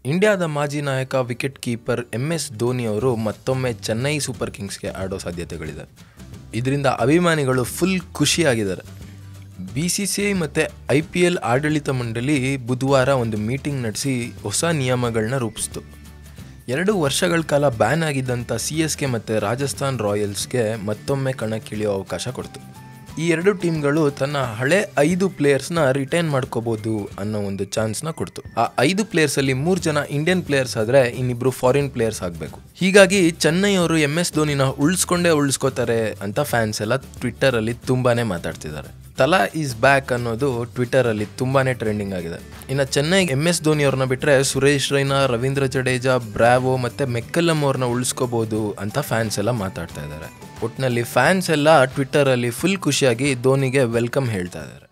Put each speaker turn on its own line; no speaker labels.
ಇಂಡಿಯಾದ ಮಾಜಿ ನಾಯಕ wicket keeper M S Dhoni ಅವರು ಮತ್ತೊಮ್ಮೆ ಚೆನ್ನೈ ಸೂಪರ್ ಕಿಂಗ್ಸ್ಗೆ ಆಡೋ ಸಾಧ್ಯತೆಗಳಿದೆ ಇದರಿಂದ ಅಭಿಮಾನಿಗಳು ಫುಲ್ ಖುಷಿಯಾಗಿದ್ದಾರೆ ಬಿ ಸಿ ಸಿ ಐ ಮತ್ತು ಐ ಪಿ ಎಲ್ ಆಡಳಿತ ಮಂಡಳಿ ಬುಧವಾರ ಒಂದು ಮೀಟಿಂಗ್ ನಡೆಸಿ ಹೊಸ ನಿಯಮಗಳನ್ನ ರೂಪಿಸ್ತು ಎರಡು ವರ್ಷಗಳ ಕಾಲ ಬ್ಯಾನ್ ಆಗಿದ್ದಂಥ ಸಿ ಎಸ್ ಕೆ ಮತ್ತು ರಾಜಸ್ಥಾನ್ ರಾಯಲ್ಸ್ಗೆ ಮತ್ತೊಮ್ಮೆ ಕಣಕ್ಕಿಳಿಯೋ ಅವಕಾಶ ಕೊಡ್ತು ಈ ಎರಡು ಟೀಮ್ಗಳು ತನ್ನ ಹಳೆ ಐದು ಪ್ಲೇಯರ್ಸ್ನ ರಿಟೈನ್ ಮಾಡ್ಕೋಬೋದು ಅನ್ನೋ ಒಂದು ಚಾನ್ಸ್ನ ಕೊಡ್ತು ಆ ಐದು ಪ್ಲೇಯರ್ಸಲ್ಲಿ ಮೂರು ಜನ ಇಂಡಿಯನ್ ಪ್ಲೇಯರ್ಸ್ ಆದರೆ ಇನ್ನಿಬ್ರು ಫಾರಿನ್ ಪ್ಲೇಯರ್ಸ್ ಆಗಬೇಕು ಹೀಗಾಗಿ ಚೆನ್ನೈ ಅವರು ಎಂ ಎಸ್ ಧೋನಿನ ಉಳಿಸ್ಕೊಂಡೇ ಉಳಿಸ್ಕೋತಾರೆ ಅಂತ ಫ್ಯಾನ್ಸ್ ಎಲ್ಲ ಟ್ವಿಟ್ಟರಲ್ಲಿ ತುಂಬಾನೇ ಮಾತಾಡ್ತಿದ್ದಾರೆ ತಲಾ ಈಸ್ ಬ್ಯಾಕ್ ಅನ್ನೋದು ಟ್ವಿಟ್ಟರಲ್ಲಿ ತುಂಬಾನೇ ಟ್ರೆಂಡಿಂಗ್ ಆಗಿದೆ ಇನ್ನು ಚೆನ್ನೈ ಎಂ ಎಸ್ ಧೋನಿ ಅವ್ರನ್ನ ಬಿಟ್ಟರೆ ಸುರೇಶ್ ರೈನಾ ರವೀಂದ್ರ ಜಡೇಜಾ ಬ್ರಾವೋ ಮತ್ತು ಮೆಕ್ಕಲಮ್ ಅವ್ರನ್ನ ಉಳಿಸ್ಕೋಬೋದು ಅಂತ ಫ್ಯಾನ್ಸ್ ಎಲ್ಲ ಮಾತಾಡ್ತಾ ಇದ್ದಾರೆ ಒಟ್ಟಿನಲ್ಲಿ ಫ್ಯಾನ್ಸ್ ಎಲ್ಲ ಟ್ವಿಟ್ಟರಲ್ಲಿ ಫುಲ್ ಖುಷಿಯಾಗಿ ಧೋನಿಗೆ ವೆಲ್ಕಮ್ ಹೇಳ್ತಾ ಇದ್ದಾರೆ